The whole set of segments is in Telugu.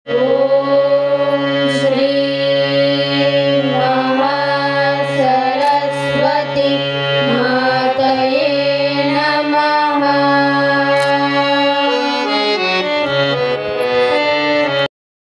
ॐ श्री महासरस्वती मातये नमः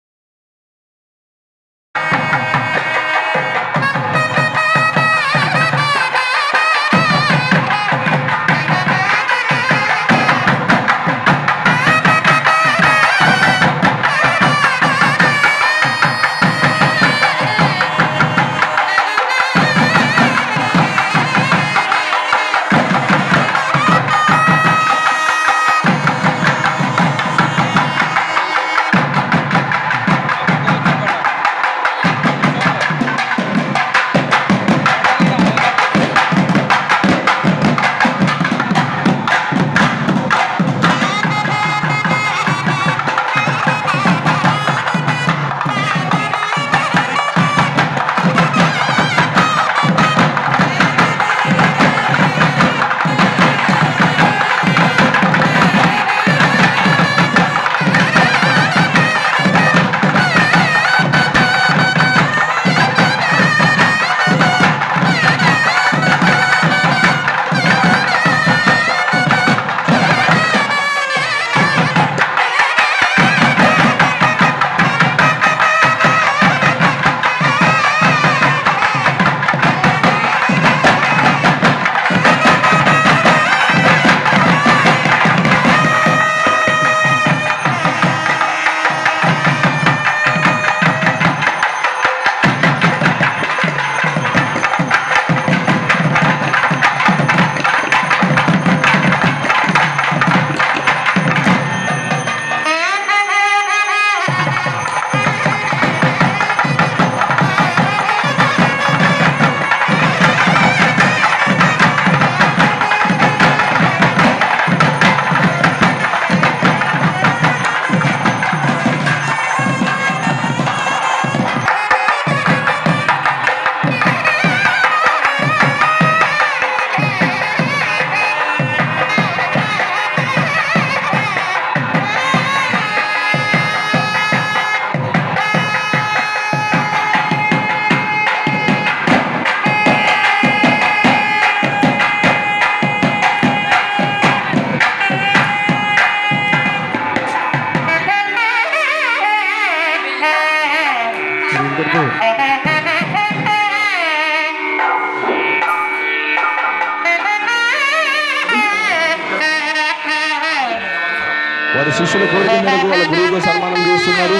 వారి శిష్యుల కోరిక మేరకు వాళ్ళ గురువుగా సన్మానం చేస్తున్నారు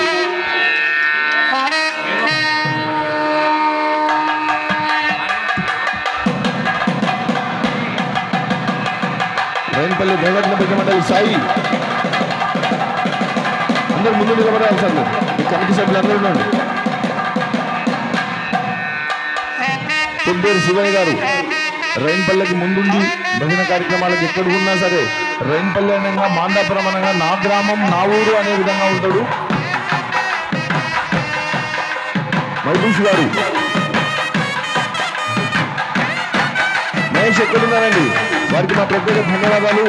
రైన్పల్లి దైవజ్ఞ భజన మండలి సాయి అందరూ ముందు నిలబడాలి సార్ మీరు. మీ కమిటీ సభ్యులు అందరూ ఉండండి పొద్దేరు శివయ్య గారు రైన్పల్లెకి ముందుండి భజన కార్యక్రమాలకు ఎక్కడ ఉన్నా సరే రైన్పల్లె అనగా మాందాపురం అనగా నా గ్రామం నా ఊరు అనే విధంగా ఉంటాడు మైబూష్ గారు మహేష్ ఎక్కడున్నారండి వారికి మా ప్రత్యేక ధన్యవాదాలు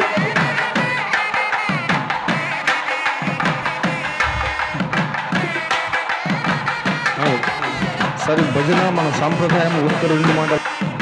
ఆ, సరే భజన మన సాంప్రదాయం ఒక్క రెండు మాటలు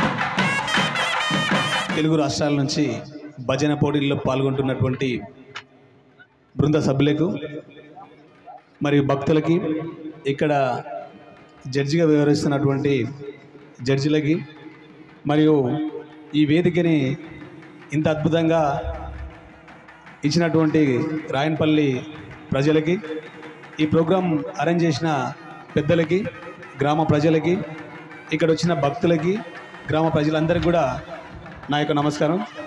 తెలుగు రాష్ట్రాల నుంచి భజన పోటీల్లో పాల్గొంటున్నటువంటి బృంద సభ్యులకు మరియు భక్తులకి ఇక్కడ జడ్జిగా వ్యవహరిస్తున్నటువంటి జడ్జిలకి మరియు ఈ వేదికని ఇంత అద్భుతంగా ఇచ్చినటువంటి రాయన్పల్లి ప్రజలకి ఈ ప్రోగ్రాం అరేంజ్ చేసిన పెద్దలకి గ్రామ ప్రజలకి ఇక్కడ వచ్చిన భక్తులకి గ్రామ ప్రజలందరికీ కూడా నా యొక్క నమస్కారం